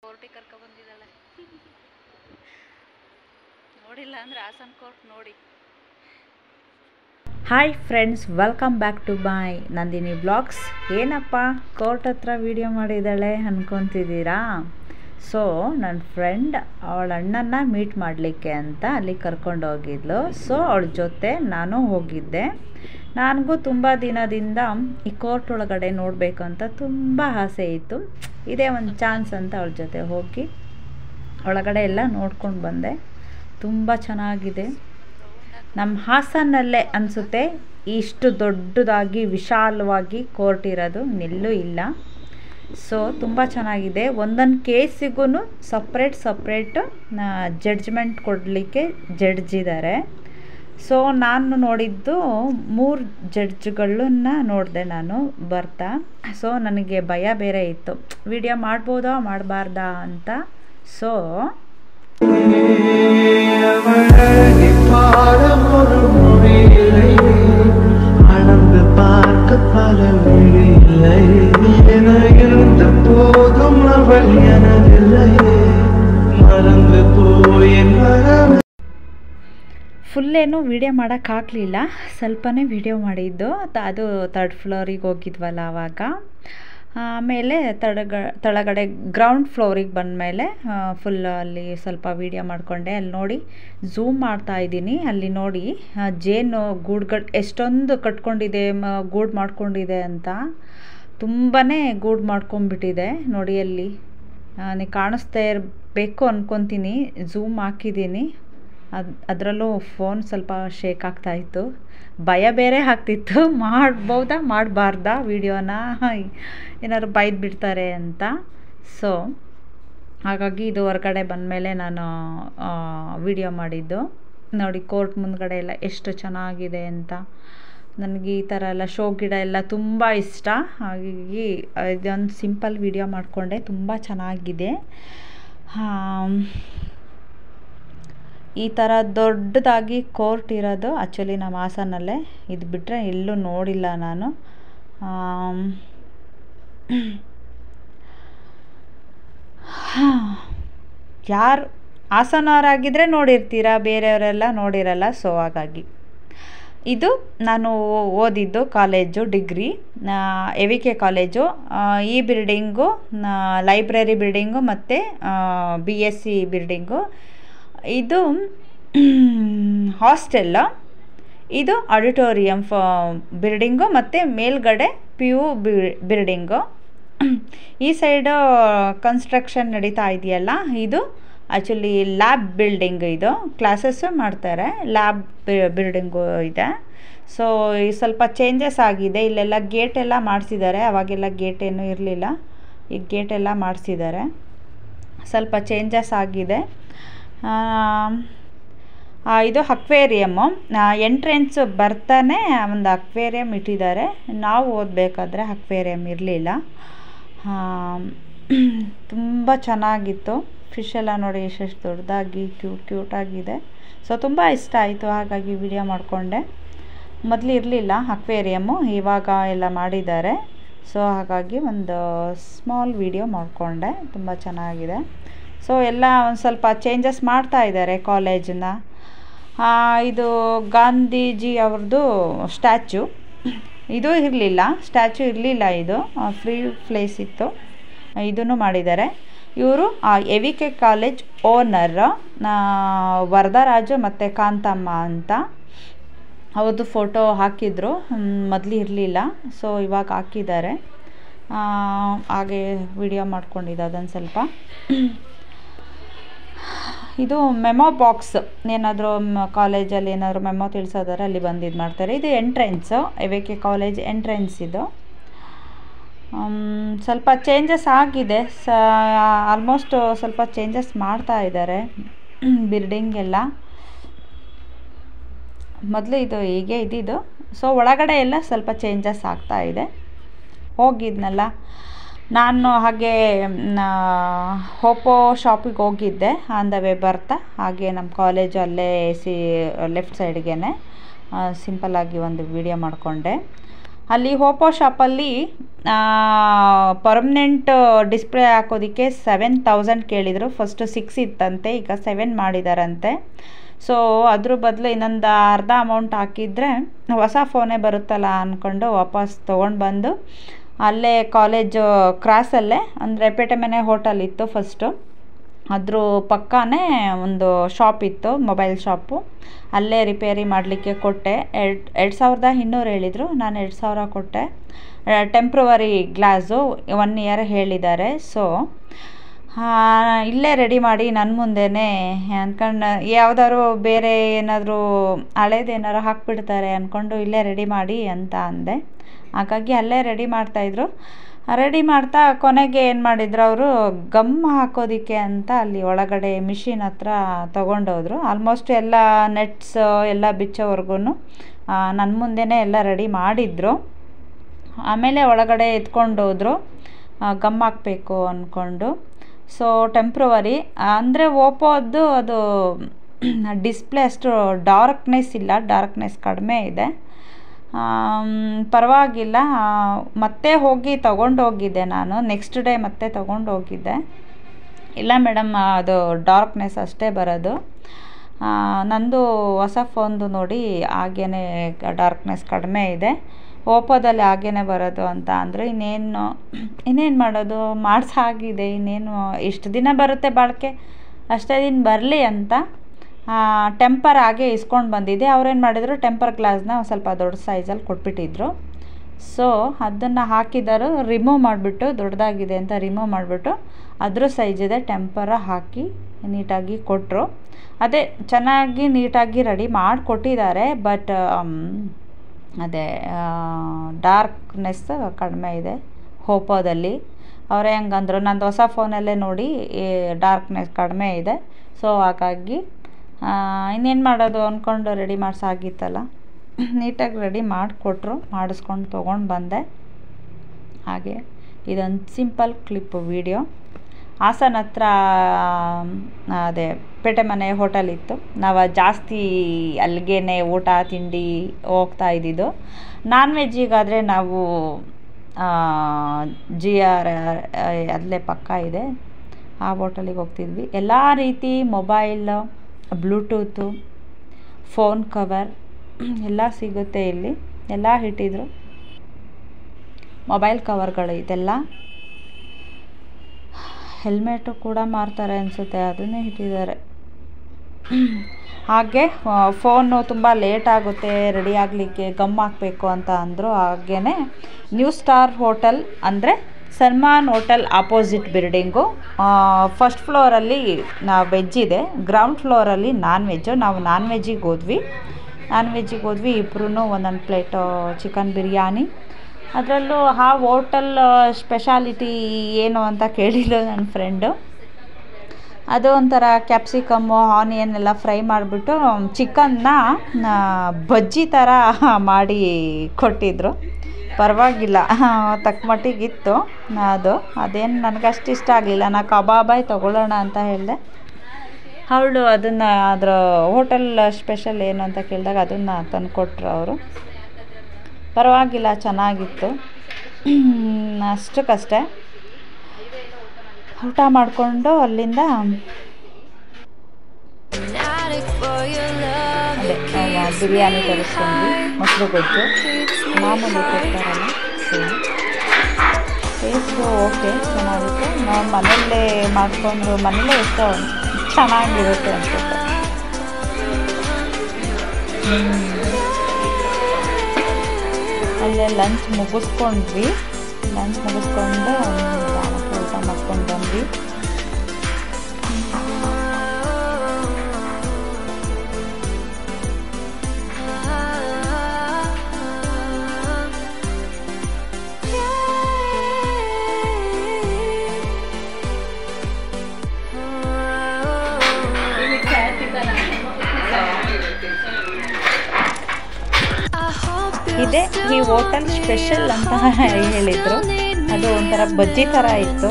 ಕೋರ್ಟಿಗೆ ಕರ್ಕೊಬಂದಿದ್ದಾಳೆ ನೋಡಿಲ್ಲ ಅಂದರೆ ಹಾಸನ್ ಕೋರ್ಟ್ ನೋಡಿ hi friends welcome back to my Nandini blogs ಏನಪ್ಪ ಕೋರ್ಟ್ ಹತ್ರ ವಿಡಿಯೋ ಮಾಡಿದ್ದಾಳೆ ಅನ್ಕೊತಿದ್ದೀರಾ ಸೊ ನನ್ನ ಫ್ರೆಂಡ್ ಅವಳ ಅಣ್ಣನ ಮೀಟ್ ಮಾಡಲಿಕ್ಕೆ ಅಂತ ಅಲ್ಲಿ ಕರ್ಕೊಂಡು ಹೋಗಿದ್ಲು ಸೊ ಅವಳ ಜೊತೆ ನಾನು ಹೋಗಿದ್ದೆ ನನಗೂ ತುಂಬ ದಿನದಿಂದ ಈ ಕೋರ್ಟ್ ಒಳಗಡೆ ನೋಡಬೇಕು ಅಂತ ತುಂಬ ಆಸೆ ಇತ್ತು ಇದೇ ಒಂದು ಚಾನ್ಸ್ ಅಂತ ಅವಳ ಜೊತೆ ಹೋಗಿ ಒಳಗಡೆ ಎಲ್ಲ ನೋಡ್ಕೊಂಡು ಬಂದೆ ತುಂಬ ಚೆನ್ನಾಗಿದೆ ನಮ್ಮ ಹಾಸನಲ್ಲೇ ಅನಿಸುತ್ತೆ ಇಷ್ಟು ದೊಡ್ಡದಾಗಿ ವಿಶಾಲವಾಗಿ ಕೋರ್ಟ್ ಇರೋದು ಇನ್ನೆಲ್ಲೂ ಇಲ್ಲ ಸೊ ತುಂಬ ಚೆನ್ನಾಗಿದೆ ಒಂದೊಂದು ಕೇಸಿಗೂ ಸಪ್ರೇಟ್ ಸಪ್ರೇಟು ಜಡ್ಜ್ಮೆಂಟ್ ಕೊಡಲಿಕ್ಕೆ ಜಡ್ಜ್ ಇದ್ದಾರೆ ಸೊ ನಾನು ನೋಡಿದ್ದು ಮೂರು ಜಡ್ಜ್ಗಳನ್ನ ನೋಡಿದೆ ನಾನು ಬರ್ತಾ ಸೊ ನನಗೆ ಭಯ ಬೇರೆ ಇತ್ತು ವಿಡಿಯೋ ಮಾಡ್ಬೋದಾ ಮಾಡಬಾರ್ದಾ ಅಂತ ಸೊ அவழகி பாடம் ஒரு மொழியில்லை அளந்து பார்க்க பல விழியில்லை என இருந்த போதும் அவள் எனதில்லை மறந்து போய் என் மனம் ಫುಲ್ಲೇನು ವೀಡಿಯೋ ಮಾಡೋಕ್ಕಾಗಲಿಲ್ಲ ಸ್ವಲ್ಪನೇ ವೀಡಿಯೋ ಮಾಡಿದ್ದು ತ- ಅದು ತರ್ಡ್ ಫ್ಲೋರಿಗೆ ಹೋಗಿದ್ವಲ್ಲ ಆವಾಗ ಆಮೇಲೆ ತಳಗ ತಳಗಡೆ ಗ್ರೌಂಡ್ ಫ್ಲೋರಿಗೆ ಬಂದಮೇಲೆ ಫುಲ್ ಅಲ್ಲಿ ಸ್ವಲ್ಪ ವೀಡಿಯೋ ಮಾಡಿಕೊಂಡೆ ಅಲ್ಲಿ ನೋಡಿ ಝೂಮ್ ಮಾಡ್ತಾ ಇದ್ದೀನಿ ಅಲ್ಲಿ ನೋಡಿ ಆ, ಜೇನು ಗೂಡುಗಳು ಎಷ್ಟೊಂದು ಕಟ್ಕೊಂಡಿದೆ ಮ ಗೂಡು ಮಾಡ್ಕೊಂಡಿದೆ ಅಂತ ತುಂಬಾ ಗೂಡು ಮಾಡ್ಕೊಂಡ್ಬಿಟ್ಟಿದೆ ನೋಡಿ ಅಲ್ಲಿ ನೀವು ಕಾಣಿಸ್ತಾ ಇರಬೇಕು ಅಂದ್ಕೊತೀನಿ ಝೂಮ್ ಹಾಕಿದ್ದೀನಿ ಅದು ಅದರಲ್ಲೂ ಫೋನ್ ಸ್ವಲ್ಪ ಶೇಕ್ ಆಗ್ತಾ ಇತ್ತು ಭಯ ಬೇರೆ ಆಗ್ತಿತ್ತು ಮಾಡ್ಬೋದಾ ಮಾಡಬಾರ್ದಾ ವೀಡಿಯೋನ ಏನಾದ್ರು ಬೈದು ಬಿಡ್ತಾರೆ ಅಂತ ಸೊ ಹಾಗಾಗಿ ಇದು ಹೊರಗಡೆ ಬಂದಮೇಲೆ ನಾನು ವಿಡಿಯೋ ಮಾಡಿದ್ದು ನೋಡಿ ಕೋರ್ಟ್ ಮುಂದ್ಗಡೆ ಎಲ್ಲ ಎಷ್ಟು ಚೆನ್ನಾಗಿದೆ ಅಂತ ನನಗೆ ಈ ಥರ ಎಲ್ಲ ಶೋ ಗಿಡ ಎಲ್ಲ ತುಂಬ ಇಷ್ಟ ಹಾಗಾಗಿ ಇದೊಂದು ಸಿಂಪಲ್ ವಿಡಿಯೋ ಮಾಡಿಕೊಂಡೆ ತುಂಬ ಚೆನ್ನಾಗಿದೆ ಹಾಂ ಈ ಥರ ದೊಡ್ಡದಾಗಿ ಕೋರ್ಟ್ ಇರೋದು ಆ್ಯಕ್ಚುಲಿ ನಮ್ಮ ಹಾಸನಲ್ಲೇ ಇದು ಬಿಟ್ಟರೆ ಎಲ್ಲೂ ನೋಡಿಲ್ಲ ನಾನು ಆಮ್, ಯಾರು ಹಾಸನವರಾಗಿದ್ದರೆ ನೋಡಿರ್ತೀರಾ ಬೇರೆಯವರೆಲ್ಲ ನೋಡಿರಲ್ಲ ಸೊ ಹಾಗಾಗಿ ಇದು ನಾನು ಓದಿದ್ದು college degree A V K college ಆ, ಈ ಬಿಲ್ಡಿಂಗು ಲೈಬ್ರರಿ ಬಿಲ್ಡಿಂಗು ಮತ್ತು ಬಿ ಎಸ್ ಸಿ ಬಿಲ್ಡಿಂಗು ಇದು ಹಾಸ್ಟೆಲ್ಲು ಇದು ಆಡಿಟೋರಿಯಂ ಫ ಬಿಲ್ಡಿಂಗು ಮತ್ತು ಮೇಲ್ಗಡೆ ಪಿ ಯು ಬಿಲ್ಡಿಂಗು ಈ ಸೈಡು ಕನ್ಸ್ಟ್ರಕ್ಷನ್ ನಡೀತಾ ಇದೆಯಲ್ಲ ಇದು ಆ್ಯಕ್ಚುಲಿ ಲ್ಯಾಬ್ ಬಿಲ್ಡಿಂಗ್ ಇದು ಕ್ಲಾಸಸ್ಸು ಮಾಡ್ತಾರೆ ಲ್ಯಾಬ್ ಬಿಲ್ಡಿಂಗು ಇದೆ ಸೊ ಈ ಸ್ವಲ್ಪ ಚೇಂಜಸ್ ಆಗಿದೆ ಇಲ್ಲೆಲ್ಲ ಗೇಟ್ ಎಲ್ಲ ಮಾಡಿಸಿದ್ದಾರೆ ಅವಾಗೆಲ್ಲ ಗೇಟ್ ಏನೂ ಇರಲಿಲ್ಲ ಈಗ ಗೇಟ್ ಎಲ್ಲ ಮಾಡಿಸಿದ್ದಾರೆ ಸ್ವಲ್ಪ ಚೇಂಜಸ್ ಆಗಿದೆ ಆ, ಆ, ಇದು ಅಕ್ವೇರಿಯಮ್ಮು ಎಂಟ್ರೆನ್ಸ್ ಬರ್ತಾನೆ ಒಂದು ಅಕ್ವೇರಿಯಮ್ ಇಟ್ಟಿದ್ದಾರೆ ನಾವು ಓದಬೇಕಾದ್ರೆ ಅಕ್ವೇರಿಯಮ್ ಇರಲಿಲ್ಲ ತುಂಬ ಚೆನ್ನಾಗಿತ್ತು ಫಿಶ್ ಎಲ್ಲ ನೋಡಿ ಎಷ್ಟೆಷ್ಟು ದೊಡ್ಡದಾಗಿ ಕ್ಯೂಟ್ ಕ್ಯೂಟಾಗಿದೆ ಸೊ ತುಂಬ ಇಷ್ಟ ಆಯಿತು ಹಾಗಾಗಿ ವಿಡಿಯೋ ಮಾಡಿಕೊಂಡೆ ಮೊದಲು ಇರಲಿಲ್ಲ ಅಕ್ವೇರಿಯಮ್ಮು ಇವಾಗ ಎಲ್ಲ ಮಾಡಿದ್ದಾರೆ ಸೊ ಹಾಗಾಗಿ ಒಂದು ಸ್ಮಾಲ್ ವಿಡಿಯೋ ಮಾಡಿಕೊಂಡೆ ತುಂಬ ಚೆನ್ನಾಗಿದೆ ಸೊ ಎಲ್ಲ ಒಂದು ಸ್ವಲ್ಪ ಚೇಂಜಸ್ ಮಾಡ್ತಾ ಇದ್ದಾರೆ ಕಾಲೇಜನ್ನ ಇದು ಗಾಂಧೀಜಿ ಅವ್ರದ್ದು ಸ್ಟ್ಯಾಚು ಇದು ಇರಲಿಲ್ಲ ಸ್ಟ್ಯಾಚು ಇರಲಿಲ್ಲ ಇದು ಫ್ರೀ ಪ್ಲೇಸ್ ಇತ್ತು ಇದನ್ನು ಮಾಡಿದ್ದಾರೆ ಇವರು A V K college owner Varadaraju ಮತ್ತು ಕಾಂತಮ್ಮ ಅಂತ ಅವ್ರದ್ದು ಫೋಟೋ ಹಾಕಿದ್ರು ಮೊದಲು ಇರಲಿಲ್ಲ ಸೊ ಇವಾಗ ಹಾಕಿದ್ದಾರೆ ಆ, ಹಾಗೆ ವಿಡಿಯೋ ಮಾಡ್ಕೊಂಡಿದ್ದೆ ಅದನ್ನು ಸ್ವಲ್ಪ ಇದು ಮೆಮೊ ಬಾಕ್ಸ್ ಏನಾದರೂ ಕಾಲೇಜಲ್ಲಿ ಏನಾದರೂ ಮೆಮೊ ತಿಳಿಸೋದಾರೆ ಅಲ್ಲಿ ಬಂದು ಇದು ಮಾಡ್ತಾರೆ ಇದು entrance A V K college entrance ಇದು ಆಮ್, ಸ್ವಲ್ಪ ಚೇಂಜಸ್ ಆಗಿದೆ ಸ ಆಲ್ಮೋಸ್ಟ್ ಸ್ವಲ್ಪ ಚೇಂಜಸ್ ಮಾಡ್ತಾ ಇದ್ದಾರೆ ಬಿಲ್ಡಿಂಗ್ ಎಲ್ಲ ಮೊದಲು ಇದು ಹೀಗೆ ಇದ್ದಿದ್ದು ಸೊ ಒಳಗಡೆ ಎಲ್ಲ ಸ್ವಲ್ಪ ಚೇಂಜಸ್ ಆಗ್ತಾ ಇದೆ ಹೋಗಿದ್ನಲ್ಲ ನಾನು ಹಾಗೆ ಹೋಪೋ ಶಾಪಿಗೆ ಹೋಗಿದ್ದೆ ಆನ್ ದ ವೇ ಬರ್ತಾ ಹಾಗೆ ನಮ್ಮ ಕಾಲೇಜು ಅಲ್ಲೇ ಸಿ ಲೆಫ್ಟ್ ಸೈಡ್ಗೆ ಸಿಂಪಲ್ಲಾಗಿ ಒಂದು ವಿಡಿಯೋ ಮಾಡಿಕೊಂಡೆ ಅಲ್ಲಿ ಓಪೋ ಶಾಪಲ್ಲಿ ಪರ್ಮನೆಂಟ್ ಡಿಸ್ಪ್ಲೇ ಹಾಕೋದಕ್ಕೆ ಸೆವೆನ್ ತೌಸಂಡ್ ಕೇಳಿದರು ಫಸ್ಟು ಸಿಕ್ಸ್ ಇತ್ತಂತೆ ಈಗ ಸೆವೆನ್ ಮಾಡಿದಾರಂತೆ ಸೊ ಅದ್ರ ಬದಲು ಇನ್ನೊಂದು ಅರ್ಧ ಅಮೌಂಟ್ ಹಾಕಿದರೆ ಹೊಸ ಫೋನೇ ಬರುತ್ತಲ್ಲ ಅಂದ್ಕೊಂಡು ವಾಪಸ್ ತೊಗೊಂಡು ಬಂದು ಅಲ್ಲೇ ಕಾಲೇಜು ಕ್ರಾಸಲ್ಲೇ ಅಂದರೆ ಪೇಟೆ ಮನೆ ಹೋಟೆಲ್ ಇತ್ತು ಫಸ್ಟು ಅದ್ರ ಪಕ್ಕನೇ ಒಂದು ಶಾಪ್ ಇತ್ತು ಮೊಬೈಲ್ ಶಾಪು ಅಲ್ಲೇ ರಿಪೇರಿ ಮಾಡಲಿಕ್ಕೆ ಕೊಟ್ಟೆ ಎರಡು ಎರಡು ಸಾವಿರದ ಇನ್ನೂರು ಹೇಳಿದರು ನಾನು ಎರಡು ಸಾವಿರ ಕೊಟ್ಟೆ ಟೆಂಪ್ರವರಿ ಗ್ಲಾಸು ಒನ್ ಇಯರ್ ಹೇಳಿದ್ದಾರೆ ಸೊ ಇಲ್ಲೇ ರೆಡಿ ಮಾಡಿ ನನ್ನ ಮುಂದೆನೇ ಅಂದ್ಕೊಂಡು ಯಾವ್ದಾದ್ರು ಬೇರೆ ಏನಾದರೂ ಹಳೇದೇನಾರು ಹಾಕ್ಬಿಡ್ತಾರೆ ಅಂದ್ಕೊಂಡು ಇಲ್ಲೇ ರೆಡಿ ಮಾಡಿ ಅಂತ ಅಂದೆ ಹಾಗಾಗಿ ಅಲ್ಲೇ ರೆಡಿ ಮಾಡ್ತಾಯಿದ್ರು ರೆಡಿ ಮಾಡ್ತಾ ಕೊನೆಗೆ ಏನು ಮಾಡಿದ್ರು ಅವರು ಗಮ್ ಹಾಕೋದಕ್ಕೆ ಅಂತ ಅಲ್ಲಿ ಒಳಗಡೆ ಮಿಷಿನ್ ಹತ್ರ ತೊಗೊಂಡೋದ್ರು ಆಲ್ಮೋಸ್ಟ್ ಎಲ್ಲ ನೆಟ್ಸ್ ಎಲ್ಲ ಬಿಚ್ಚೋವರೆಗೂ ನನ್ನ ಮುಂದೆನೇ ಎಲ್ಲ ರೆಡಿ ಮಾಡಿದ್ರು ಆಮೇಲೆ ಒಳಗಡೆ ಎತ್ಕೊಂಡು ಹೋದ್ರು ಗಮ್ ಹಾಕಬೇಕು ಅಂದ್ಕೊಂಡು ಸೊ ಟೆಂಪ್ರವರಿ ಅಂದರೆ ಓಪೋದ್ದು ಅದು ಡಿಸ್ಪ್ಲೇ ಅಷ್ಟು ಡಾರ್ಕ್ನೆಸ್ ಇಲ್ಲ ಡಾರ್ಕ್ನೆಸ್ ಕಡಿಮೆ ಇದೆ ಪರವಾಗಿಲ್ಲ ಮತ್ತೆ ಹೋಗಿ ತಗೊಂಡು ಹೋಗಿದ್ದೆ ನಾನು ನೆಕ್ಸ್ಟ್ ಡೇ ಮತ್ತೆ ತಗೊಂಡು ಹೋಗಿದ್ದೆ ಇಲ್ಲ ಮೇಡಮ್ ಅದು ಡಾರ್ಕ್ನೆಸ್ ಅಷ್ಟೇ ಬರೋದು ನಂದು ಹೊಸ ಫೋನ್ದು ನೋಡಿ ಹಾಗೇ ಡಾರ್ಕ್ನೆಸ್ ಕಡಿಮೆ ಇದೆ ಓಪೋದಲ್ಲಿ ಹಾಗೇ ಬರೋದು ಅಂತ ಅಂದರು ಇನ್ನೇನು ಇನ್ನೇನು ಮಾಡೋದು ಮಾಡಿಸಾಗಿದೆ ಇನ್ನೇನು ಇಷ್ಟು ದಿನ ಬರುತ್ತೆ ಬಾಳಿಕೆ ಅಷ್ಟೇ ದಿನ ಬರಲಿ ಅಂತ ಟೆಂಪರ್ ಹಾಗೆ ಇಸ್ಕೊಂಡು ಬಂದಿದ್ದೆ ಅವ್ರೇನು ಮಾಡಿದರು ಟೆಂಪರ್ ಗ್ಲಾಸ್ನ ಒಂದು ಸ್ವಲ್ಪ ದೊಡ್ಡ ಸೈಜಲ್ಲಿ ಕೊಟ್ಬಿಟ್ಟಿದ್ರು ಸೊ ಅದನ್ನು ಹಾಕಿದರು ರಿಮೂವ್ ಮಾಡಿಬಿಟ್ಟು ದೊಡ್ಡದಾಗಿದೆ ಅಂತ ರಿಮೂವ್ ಮಾಡಿಬಿಟ್ಟು ಅದ್ರ ಸೈಜಿದೆ ಟೆಂಪರ ಹಾಕಿ ನೀಟಾಗಿ ಕೊಟ್ಟರು ಅದೇ ಚೆನ್ನಾಗಿ ನೀಟಾಗಿ ರೆಡಿ ಮಾಡಿಕೊಟ್ಟಿದ್ದಾರೆ ಬಟ್ ಅದೇ ಡಾರ್ಕ್ನೆಸ್ ಕಡಿಮೆ ಇದೆ ಓಪೋದಲ್ಲಿ ಅವರೇ ಹಂಗಂದ್ರು ನಂದು ಹೊಸ ಫೋನಲ್ಲೇ ನೋಡಿ ಡಾರ್ಕ್ನೆಸ್ ಕಡಿಮೆ ಇದೆ ಸೊ ಹಾಗಾಗಿ ಇನ್ನೇನು ಮಾಡೋದು ಅಂದ್ಕೊಂಡು ರೆಡಿ ಮಾಡಿಸಾಗಿತ್ತಲ್ಲ ನೀಟಾಗಿ ರೆಡಿ ಮಾಡಿಕೊಟ್ರು ಮಾಡಿಸ್ಕೊಂಡು ತೊಗೊಂಡು ಬಂದೆ ಹಾಗೆ ಇದೊಂದು ಸಿಂಪಲ್ ಕ್ಲಿಪ್ ವಿಡಿಯೋ ಹಾಸನ ಹತ್ರ ಅದೇ ಪೇಟೆ ಮನೆ ಹೋಟೆಲ್ ಇತ್ತು ನಾವು ಜಾಸ್ತಿ ಅಲ್ಲಿಗೇನೆ ಊಟ ತಿಂಡಿ ಹೋಗ್ತಾ ಇದ್ದಿದ್ದು ನಾನ್ ವೆಜ್ಜಿಗಾದರೆ ನಾವು ಜಿ ಆರ್ ಅಲ್ಲೇ ಪಕ್ಕ ಇದೆ ಆ ಹೋಟೆಲಿಗೆ ಹೋಗ್ತಿದ್ವಿ ಎಲ್ಲ ರೀತಿ ಮೊಬೈಲ್ ಬ್ಲೂಟೂತು ಫೋನ್ ಕವರ್ ಎಲ್ಲ ಸಿಗುತ್ತೆ ಇಲ್ಲಿ ಎಲ್ಲ ಇಟ್ಟಿದ್ರು ಮೊಬೈಲ್ ಕವರ್ಗಳು ಇದೆಲ್ಲ ಹೆಲ್ಮೆಟು ಕೂಡ ಮಾರ್ತಾರೆ ಅನಿಸುತ್ತೆ ಅದನ್ನೇ ಇಟ್ಟಿದ್ದಾರೆ ಹಾಗೆ ಫೋನು ತುಂಬ ಲೇಟ್ ಆಗುತ್ತೆ ರೆಡಿ ಆಗಲಿಕ್ಕೆ ಗಮ್ ಹಾಕಬೇಕು ಅಂತ ಅಂದರು ಹಾಗೇ ನ್ಯೂ ಸ್ಟಾರ್ ಹೋಟೆಲ್ ಅಂದರೆ Salman hotel opposite building first ಫ್ಲೋರಲ್ಲಿ ನಾವು ವೆಜ್ ಇದೆ ಗ್ರೌಂಡ್ ಫ್ಲೋರಲ್ಲಿ ನಾನ್ ವೆಜ್ಜು ನಾವು ನಾನ್ ವೆಜ್ಜಿಗೆ ಹೋದ್ವಿ ನಾನ್ ವೆಜ್ಜಿಗೆ ಹೋದ್ವಿ ಇಬ್ಬರೂ ಒಂದೊಂದು ಪ್ಲೇಟು ಚಿಕನ್ ಬಿರಿಯಾನಿ ಅದರಲ್ಲೂ ಆ ಹೋಟೆಲ್ ಸ್ಪೆಷಾಲಿಟಿ ಏನು ಅಂತ ಕೇಳಿಲ್ಲ ನನ್ನ ಫ್ರೆಂಡು ಅದು ಒಂಥರ ಕ್ಯಾಪ್ಸಿಕಮ್ಮು ಆನಿಯನ್ ಎಲ್ಲ ಫ್ರೈ ಮಾಡಿಬಿಟ್ಟು ಚಿಕನ್ನ ಬಜ್ಜಿ ಥರ ಮಾಡಿ ಕೊಟ್ಟಿದ್ರು ಪರವಾಗಿಲ್ಲ ತಕ್ಕ ಮಟ್ಟಿಗಿತ್ತು ಅದು ಅದೇನು ನನಗಷ್ಟು ಇಷ್ಟ ಆಗಲಿಲ್ಲ ನಾ ಕಬಾಬಾಯ್ ತೊಗೊಳ್ಳೋಣ ಅಂತ ಹೇಳಿದೆ ಅವಳು ಅದನ್ನು ಅದರ ಹೋಟೆಲ್ ಸ್ಪೆಷಲ್ ಏನು ಅಂತ ಕೇಳಿದಾಗ ಅದನ್ನು ತಂದು ಕೊಟ್ಟರು ಅವರು ಪರವಾಗಿಲ್ಲ ಚೆನ್ನಾಗಿತ್ತು ಅಷ್ಟಕ್ಕಷ್ಟೇ ಊಟ ಮಾಡಿಕೊಂಡು ಅಲ್ಲಿಂದ ಅದೇ ಬಿರಿಯಾನಿ ತರಿಸ್ಕೊಂಡ್ವಿ ಮೊಸರು ಗೊಜ್ಜು ಮಾಮೂಲಿ ಕೊಡ್ತಾರಲ್ಲ ಸೇಮ್ ಟೇಸ್ಟು ಓಕೆ ಚೆನ್ನಾಗಿತ್ತು ನಾವು ಮನೆಯಲ್ಲೇ ಮಾಡಿಕೊಂಡು ಮನೇಲೇ ಎಷ್ಟೋ ಚೆನ್ನಾಗಿರುತ್ತೆ ಅನ್ಸುತ್ತೆ ಅಲ್ಲೇ ಲಂಚ್ ಮುಗಿಸ್ಕೊಂಡ್ವಿ ಲಂಚ್ ಮುಗಿಸ್ಕೊಂಡು ಊಟ ಮಾಡ್ಕೊಂಡು ಬಂದ್ವಿ ಇದೆ ಈ ಹೋಟೆಲ್ ಸ್ಪೆಷಲ್ ಅಂತ ಹೇಳಿದ್ರು ಅದು ಒಂಥರ ಬಜ್ಜಿ ಥರ ಇತ್ತು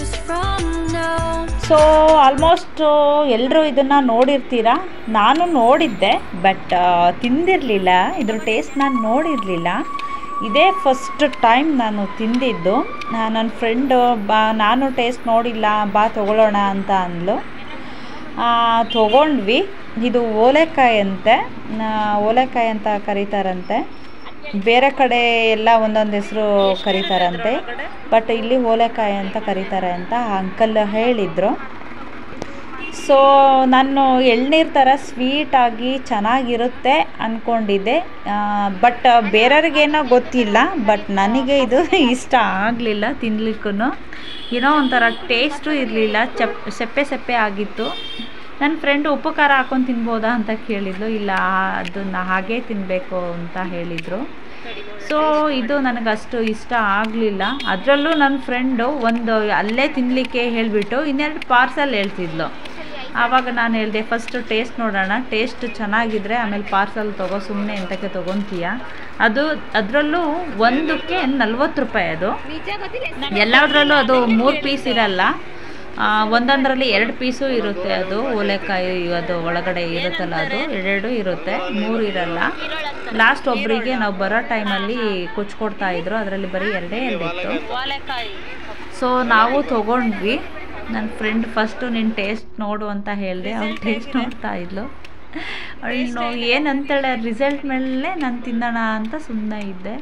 ಸೊ ಆಲ್ಮೋಸ್ಟ್ ಎಲ್ಲರೂ ಇದನ್ನು ನೋಡಿರ್ತೀರ ನಾನು ನೋಡಿದ್ದೆ ಬಟ್ ತಿಂದಿರಲಿಲ್ಲ ಇದ್ರ ಟೇಸ್ಟ್ ನಾನು ನೋಡಿರಲಿಲ್ಲ ಇದೇ ಫಸ್ಟ್ ಟೈಮ್ ನಾನು ತಿಂದಿದ್ದು ನನ್ನ ಫ್ರೆಂಡು ಬಾ ನಾನು ಟೇಸ್ಟ್ ನೋಡಿಲ್ಲ ಬಾ ತೊಗೊಳ್ಳೋಣ ಅಂತ ಅಂದ್ಲು ಆ, ತೊಗೊಂಡ್ವಿ ಇದು ಓಲೆಕಾಯಿ ಅಂತೆ ಆ, ಓಲೆಕಾಯಿ ಅಂತ ಕರೀತಾರಂತೆ ಬೇರೆ ಕಡೆ ಎಲ್ಲ ಒಂದೊಂದು ಹೆಸರು ಕರೀತಾರಂತೆ ಬಟ್ ಇಲ್ಲಿ ಓಲೆಕಾಯಿ ಅಂತ ಕರೀತಾರೆ ಅಂತ ಅಂಕಲ್ ಹೇಳಿದರು ಸೊ ನಾನು ಎಳ್ನೀರು ಥರ ಸ್ವೀಟಾಗಿ ಚೆನ್ನಾಗಿರುತ್ತೆ ಅಂದ್ಕೊಂಡಿದ್ದೆ ಬಟ್ ಬೇರೆಯವ್ರಿಗೇನೋ ಗೊತ್ತಿಲ್ಲ ಬಟ್ ನನಗೆ ಇದು ಇಷ್ಟ ಆಗಲಿಲ್ಲ ತಿನ್ಲಿಕ್ಕೂ ಏನೋ ಒಂಥರ ಟೇಸ್ಟು ಇರಲಿಲ್ಲ ಚಪ್ ಸೆಪ್ಪೆ ಸೆಪ್ಪೆ ಆಗಿತ್ತು ನನ್ನ ಫ್ರೆಂಡು ಉಪ್ಪು ಖಾರ ಹಾಕೊಂಡು ತಿನ್ಬೋದಾ ಅಂತ ಕೇಳಿದ್ಲು ಇಲ್ಲ ಅದನ್ನು ಹಾಗೇ ತಿನ್ನಬೇಕು ಅಂತ ಹೇಳಿದರು ಸೊ ಇದು ನನಗೆ ಅಷ್ಟು ಇಷ್ಟ ಆಗಲಿಲ್ಲ ಅದರಲ್ಲೂ ನನ್ನ ಫ್ರೆಂಡು ಒಂದು ಅಲ್ಲೇ ತಿನ್ನಲಿಕ್ಕೆ ಹೇಳಿಬಿಟ್ಟು ಇನ್ನೆರಡು ಪಾರ್ಸಲ್ ಹೇಳ್ತಿದ್ಲು ಆವಾಗ ನಾನು ಹೇಳಿದೆ ಫಸ್ಟು ಟೇಸ್ಟ್ ನೋಡೋಣ ಟೇಸ್ಟ್ ಚೆನ್ನಾಗಿದ್ರೆ ಆಮೇಲೆ ಪಾರ್ಸಲ್ ತಗೋ ಸುಮ್ಮನೆ ಎಂತಕ್ಕೆ ತೊಗೊತೀಯ ಅದು ಅದರಲ್ಲೂ ಒಂದಕ್ಕೆ ನಲ್ವತ್ತು ರೂಪಾಯಿ ಅದು ಎಲ್ಲದರಲ್ಲೂ ಅದು ಮೂರು ಪೀಸ್ ಇರಲ್ಲ ಆ, ಒಂದೊಂದರಲ್ಲಿ ಎರಡು ಪೀಸು ಇರುತ್ತೆ ಅದು ಓಲೆಕಾಯಿ ಅದು ಒಳಗಡೆ ಇರುತ್ತಲ್ಲ ಅದು ಎರಡೆರಡು ಇರುತ್ತೆ ಮೂರು ಇರಲ್ಲ ಲಾಸ್ಟ್ ಒಬ್ಬರಿಗೆ ನಾವು ಬರೋ ಟೈಮಲ್ಲಿ ಕೊಚ್ಕೊಡ್ತಾ ಇದ್ರು ಅದರಲ್ಲಿ ಬರೀ ಎರಡೇ ಎರಡಿತ್ತು ಸೊ ನಾವು ತೊಗೊಂಡ್ವಿ ನನ್ನ ಫ್ರೆಂಡ್ ಫಸ್ಟು ನಿನ್ನ ಟೇಸ್ಟ್ ನೋಡು ಅಂತ ಹೇಳಿದೆ ಅವ್ಳು ಟೇಸ್ಟ್ ನೋಡ್ತಾ ಇದ್ಲು ಅವಳು ಏನಂತಾಳೆ ರಿಸಲ್ಟ್ ಮೇಲೆ ನಾನು ತಿನ್ನೋಣ ಅಂತ ಸುಮ್ಮನೆ ಇದ್ದೆ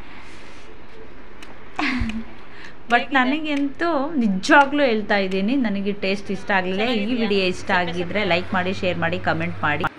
ಬಟ್ ನನಗಂತೂ ನಿಜವಾಗ್ಲೂ ಹೇಳ್ತಾ ಇದ್ದೀನಿ ನನಗೆ ಟೇಸ್ಟ್ ಇಷ್ಟ ಆಗಲಿಲ್ಲ ಈ ವಿಡಿಯೋ ಇಷ್ಟ ಆಗಿದ್ರೆ ಲೈಕ್ ಮಾಡಿ ಶೇರ್ ಮಾಡಿ ಕಮೆಂಟ್ ಮಾಡಿ